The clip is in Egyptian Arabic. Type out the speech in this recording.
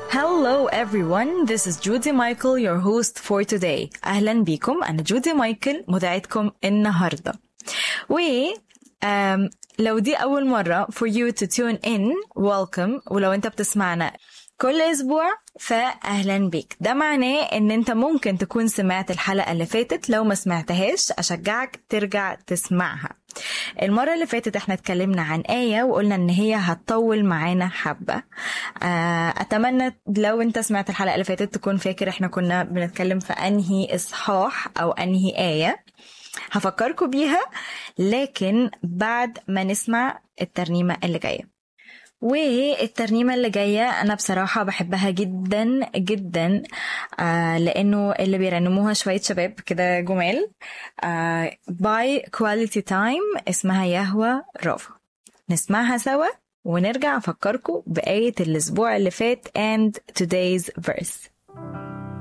Hello everyone, this is Judy Michael, your host for today. أهلا بكم أنا جودي مايكل مذيعتكم النهاردة. و um, لو دي أول مرة for you to tune in, welcome. ولو أنت بتسمعنا كل أسبوع فأهلا بيك ده معناه إن أنت ممكن تكون سمعت الحلقة اللي فاتت لو ما سمعتهاش أشجعك ترجع تسمعها المرة اللي فاتت احنا اتكلمنا عن آية وقلنا ان هي هتطول معانا حبة آه، اتمنى لو انت سمعت الحلقة اللي فاتت تكون فاكر احنا كنا بنتكلم في انهي اصحاح او انهي آية هفكركم بيها لكن بعد ما نسمع الترنيمة اللي جاية والترنيمة اللي جاية أنا بصراحة بحبها جدا جدا آه لأنه اللي بيرنموها شوية شباب كده جمال آه باي كواليتي تايم اسمها يهوى رافا نسمعها سوا ونرجع أفكركم بآية الأسبوع اللي فات and today's verse